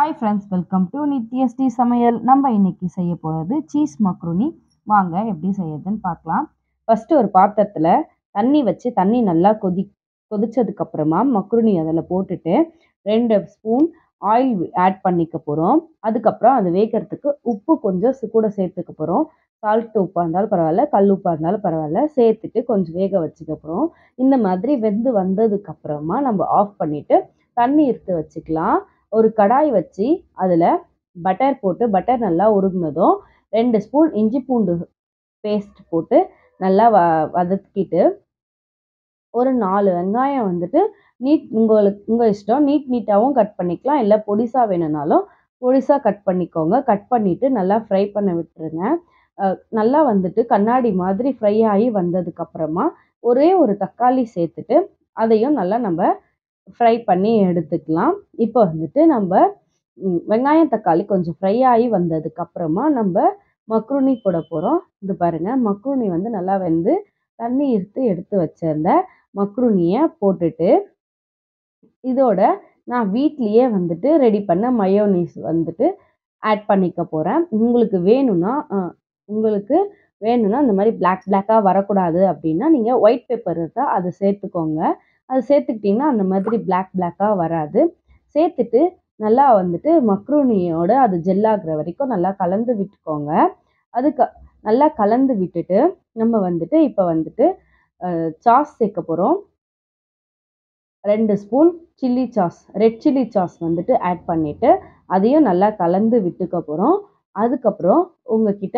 hi friends welcome to Nithyashree சமையல் நம்ம இன்னைக்கு செய்ய போகிறது சீஸ் மக்ருனி வாங்க எப்படி செய்யறதுன்னு பார்க்கலாம் ஃபஸ்ட்டு ஒரு பாத்திரத்தில் தண்ணி வச்சு தண்ணி நல்லா கொதி கொதிச்சதுக்கப்புறமா மக்ருனி அதில் போட்டுட்டு ரெண்டு ஸ்பூன் ஆயில் ஆட் பண்ணிக்க போகிறோம் அதுக்கப்புறம் அது வேகிறதுக்கு உப்பு கொஞ்சம் சு- கூட சேர்த்துக்க போகிறோம் சால்ட் உப்பாக இருந்தாலும் பரவாயில்ல கல் உப்பாக இருந்தாலும் பரவாயில்ல சேர்த்துட்டு கொஞ்சம் வேக வச்சுக்க போகிறோம் இந்த மாதிரி வெந்து வந்ததுக்கப்புறமா நம்ம ஆஃப் பண்ணிவிட்டு தண்ணி எடுத்து வச்சுக்கலாம் ஒரு கடாய் வச்சு அதில் பட்டர் போட்டு பட்டர் நல்லா உருகுனதும் ரெண்டு ஸ்பூன் இஞ்சி பூண்டு பேஸ்ட் போட்டு நல்லா வ வதக்கிட்டு ஒரு நாலு வெங்காயம் வந்துட்டு நீட் உங்களுக்கு உங்கள் இஷ்டம் நீட் நீட்டாகவும் கட் பண்ணிக்கலாம் இல்லை பொடிசா வேணும்னாலும் பொடிசா கட் பண்ணிக்கோங்க கட் பண்ணிவிட்டு நல்லா ஃப்ரை பண்ண விட்டுருங்க அஹ் நல்லா வந்துட்டு கண்ணாடி மாதிரி ஃப்ரை ஆகி வந்ததுக்கப்புறமா ஒரே ஒரு தக்காளி சேர்த்துட்டு அதையும் நல்லா நம்ம ஃப்ரை பண்ணி எடுத்துக்கலாம் இப்போ வந்துட்டு நம்ம ம், வெங்காயம் தக்காளி கொஞ்சம் ஃப்ரை ஆகி வந்ததுக்கு அப்புறமா நம்ம மக்ருனி போட போகிறோம் இது பாருங்க மக்ருனி வந்து நல்லா வெந்து தண்ணி எடுத்து எடுத்து வச்சிருந்த மக்ருனியை போட்டுட்டு இதோட நான் வீட்லேயே வந்துட்டு ரெடி பண்ண மயோனீஸ் வந்துட்டு ஆட் பண்ணிக்க போகிறேன் உங்களுக்கு வேணும்னா அஹ், உங்களுக்கு வேணும்னா இந்த மாதிரி பிளாக் பிளாக்காக வரக்கூடாது அப்படின்னா நீங்கள் ஒயிட் பேப்பர் இருந்தால் அதை சேர்த்துக்கோங்க அது சேர்த்துக்கிட்டிங்கன்னா அந்த மாதிரி பிளாக் பிளாக்காக வராது சேர்த்துட்டு நல்லா வந்துட்டு மக்ரூனியோட அது ஜெல்லாகிற வரைக்கும் நல்லா கலந்து விட்டுக்கோங்க அதுக்கு நல்லா கலந்து விட்டுட்டு நம்ம வந்துட்டு இப்போ வந்துட்டு சாஸ் சேர்க்க போகிறோம் ரெண்டு spoon chilli sauce red chilli sauce வந்துட்டு ஆட் பண்ணிவிட்டு அதையும் நல்லா கலந்து விட்டுக்க போகிறோம் அதுக்கப்புறம் உங்ககிட்ட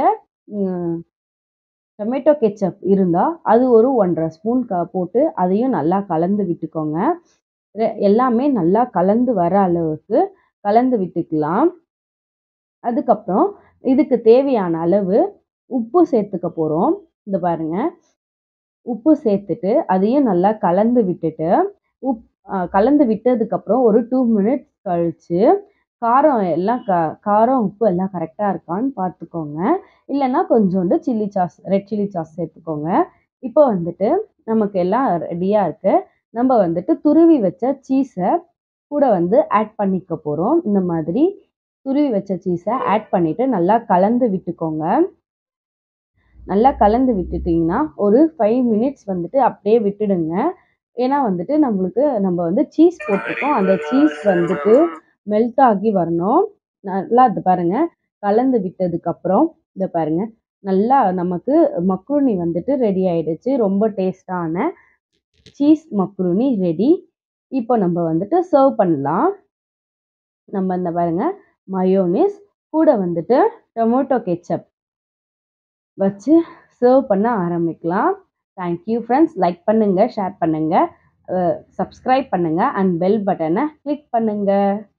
டொமேட்டோ கெச்சப் இருந்தால் அது ஒரு ஒன்றரை ஸ்பூன் க போட்டு அதையும் நல்லா கலந்து விட்டுக்கோங்க ரெ- எல்லாமே நல்லா கலந்து வர அளவுக்கு கலந்து விட்டுக்கலாம் அதுக்கப்புறம் இதுக்கு தேவையான அளவு உப்பு சேர்த்துக்க போகிறோம் இந்த பாருங்க உப்பு சேர்த்துட்டு அதையும் நல்லா கலந்து விட்டுட்டு உப் ஆ, கலந்து விட்டதுக்கப்புறம் ஒரு டூ மினிட்ஸ் கழிச்சு காரம் எல்லாம் க காரம் உப்பு எல்லாம் கரெக்டாக இருக்கான்னு பார்த்துக்கோங்க இல்லைன்னா கொஞ்சோண்டு chilli sauce red chilli sauce சேர்த்துக்கோங்க இப்போ வந்துட்டு நமக்கு எல்லாம் ரெடியாக இருக்கு நம்ம வந்துட்டு துருவி வச்ச சீஸை கூட வந்து ஆட் பண்ணிக்க போகிறோம் இந்த மாதிரி துருவி வச்ச சீஸை ஆட் பண்ணிட்டு நல்லா கலந்து விட்டுக்கோங்க நல்லா கலந்து விட்டுட்டிங்கன்னா ஒரு ஃபைவ் மினிட்ஸ் வந்துட்டு அப்படியே விட்டுடுங்க ஏன்னா வந்துட்டு நம்மளுக்கு நம்ம வந்து சீஸ் போட்டிருக்கோம் அந்த சீஸ் வந்துட்டு மெல்ட் ஆகி வரணும் நல்லா இது பாருங்க கலந்து விட்டதுக்கப்புறம் இதை பாருங்க நல்லா நமக்கு மக்ருனி வந்துட்டு ரெடி ஆயிடுச்சு ரொம்ப டேஸ்டான சீஸ் மக்ருனி ரெடி இப்போ நம்ம வந்துட்டு சர்வ் பண்ணலாம் நம்ம இந்த பாருங்க மயோனிஸ் கூட வந்துட்டு டொமேட்டோ கெச்சப் வச்சு சர்வ் பண்ண ஆரம்பிக்கலாம் தேங்க்யூ ஃப்ரெண்ட்ஸ் லைக் பண்ணுங்கள் ஷேர் பண்ணுங்கள் சப்ஸ்கிரைப் பண்ணுங்கள் அண்ட் பெல் பட்டனை கிளிக் பண்ணுங்கள்